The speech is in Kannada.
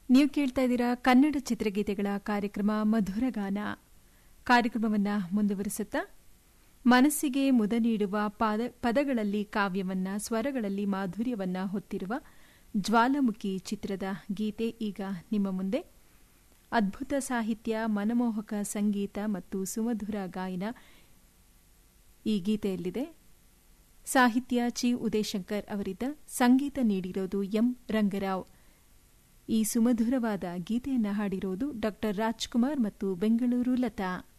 ನೀವು ಕೇಳ್ತಾ ಇದ್ದೀರಾ ಕನ್ನಡ ಚಿತ್ರಗೀತೆಗಳ ಕಾರ್ಯಕ್ರಮ ಮಧುರಗಾನ ಕಾರ್ಯಕ್ರಮವನ್ನು ಮುಂದುವರಿಸುತ್ತಾ ಮನಸ್ಸಿಗೆ ಮುದ ನೀಡುವ ಪಾದ ಪದಗಳಲ್ಲಿ ಕಾವ್ಯವನ್ನ ಸ್ವರಗಳಲ್ಲಿ ಮಾಧುರ್ಯವನ್ನ ಹೊತ್ತಿರುವ ಜ್ವಾಲಾಮುಖಿ ಚಿತ್ರದ ಗೀತೆ ಈಗ ನಿಮ್ಮ ಮುಂದೆ ಅದ್ಭುತ ಸಾಹಿತ್ಯ ಮನಮೋಹಕ ಸಂಗೀತ ಮತ್ತು ಸುಮಧುರ ಗಾಯನ ಈ ಗೀತೆಯಲ್ಲಿದೆ ಸಾಹಿತ್ಯ ಚಿ ಉದಯಶಂಕರ್ ಅವರಿದ್ದ ಸಂಗೀತ ನೀಡಿರೋದು ಎಂ ರಂಗರಾವ್ ಈ ಸುಮಧುರವಾದ ಗೀತೆಯನ್ನು ಹಾಡಿರೋದು ಡಾ ರಾಜ್ಕುಮಾರ್ ಮತ್ತು ಬೆಂಗಳೂರು ಲತಾ